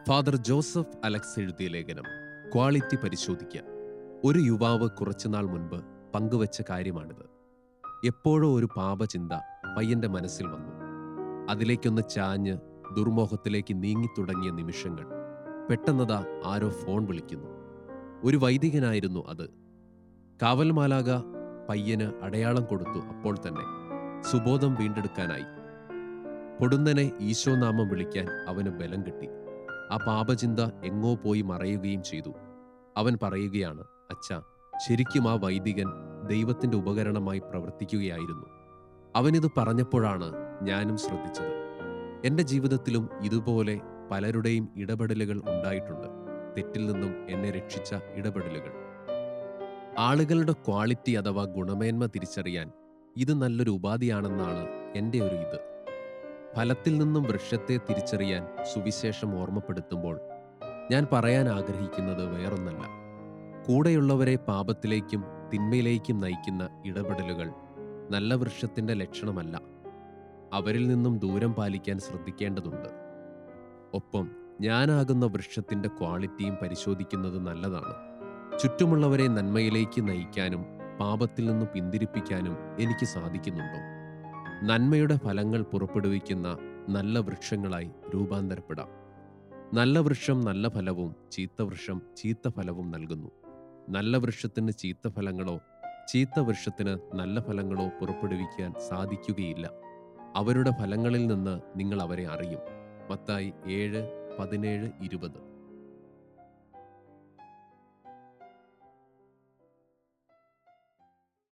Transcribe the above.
father Joseph Alex എഴുതിയ ലേഖനം quality പരിശോധിക്കാൻ ഒരു യുവാവ് കുറച്ചുനാൾ മുൻപ് പങ്കുവച്ച കാര്യമാണിത് എപ്പോഴോ ഒരു പാപചിന്ത പയ്യന്റെ മനസ്സിൽ വന്നു അതിലേക്കൊന്ന് ചാഞ്ഞ് ദുർമോഹത്തിലേക്ക് നീങ്ങിത്തുടങ്ങിയ നിമിഷങ്ങൾ പെട്ടെന്നതാ ആരോ ഫോൺ വിളിക്കുന്നു ഒരു വൈദികനായിരുന്നു അത് കാവൽമാലാക പയ്യന് അടയാളം കൊടുത്തു അപ്പോൾ തന്നെ സുബോധം വീണ്ടെടുക്കാനായി പൊടുന്നനെ ഈശോനാമം വിളിക്കാൻ അവന് ബലം കിട്ടി ആ പാപചിന്ത എങ്ങോ പോയി മറയുകയും ചെയ്തു അവൻ പറയുകയാണ് അച്ഛാ ശരിക്കും ആ വൈദികൻ ദൈവത്തിന്റെ ഉപകരണമായി പ്രവർത്തിക്കുകയായിരുന്നു അവനിത് പറഞ്ഞപ്പോഴാണ് ഞാനും ശ്രദ്ധിച്ചത് എൻ്റെ ജീവിതത്തിലും ഇതുപോലെ പലരുടെയും ഇടപെടലുകൾ ഉണ്ടായിട്ടുണ്ട് തെറ്റിൽ നിന്നും എന്നെ രക്ഷിച്ച ഇടപെടലുകൾ ആളുകളുടെ ക്വാളിറ്റി അഥവാ ഗുണമേന്മ തിരിച്ചറിയാൻ ഇത് നല്ലൊരു ഉപാധിയാണെന്നാണ് എൻ്റെ ഒരു ഇത് ഫലത്തിൽ നിന്നും വൃക്ഷത്തെ തിരിച്ചറിയാൻ സുവിശേഷം ഓർമ്മപ്പെടുത്തുമ്പോൾ ഞാൻ പറയാൻ ആഗ്രഹിക്കുന്നത് വേറൊന്നല്ല കൂടെയുള്ളവരെ പാപത്തിലേക്കും തിന്മയിലേക്കും നയിക്കുന്ന ഇടപെടലുകൾ നല്ല വൃക്ഷത്തിന്റെ ലക്ഷണമല്ല അവരിൽ നിന്നും ദൂരം പാലിക്കാൻ ശ്രദ്ധിക്കേണ്ടതുണ്ട് ഒപ്പം ഞാനാകുന്ന വൃക്ഷത്തിന്റെ ക്വാളിറ്റിയും പരിശോധിക്കുന്നത് നല്ലതാണ് ചുറ്റുമുള്ളവരെ നന്മയിലേക്ക് നയിക്കാനും പാപത്തിൽ നിന്ന് പിന്തിരിപ്പിക്കാനും എനിക്ക് സാധിക്കുന്നുണ്ടോ നന്മയുടെ ഫലങ്ങൾ പുറപ്പെടുവിക്കുന്ന നല്ല വൃക്ഷങ്ങളായി രൂപാന്തരപ്പെടാം നല്ല വൃക്ഷം നല്ല ഫലവും ചീത്ത വൃക്ഷം ചീത്ത ഫലവും നൽകുന്നു നല്ല വൃക്ഷത്തിന് ചീത്ത ഫലങ്ങളോ ചീത്ത വൃക്ഷത്തിന് നല്ല ഫലങ്ങളോ പുറപ്പെടുവിക്കാൻ സാധിക്കുകയില്ല അവരുടെ ഫലങ്ങളിൽ നിന്ന് നിങ്ങൾ അവരെ അറിയും മത്തായി ഏഴ് പതിനേഴ് ഇരുപത്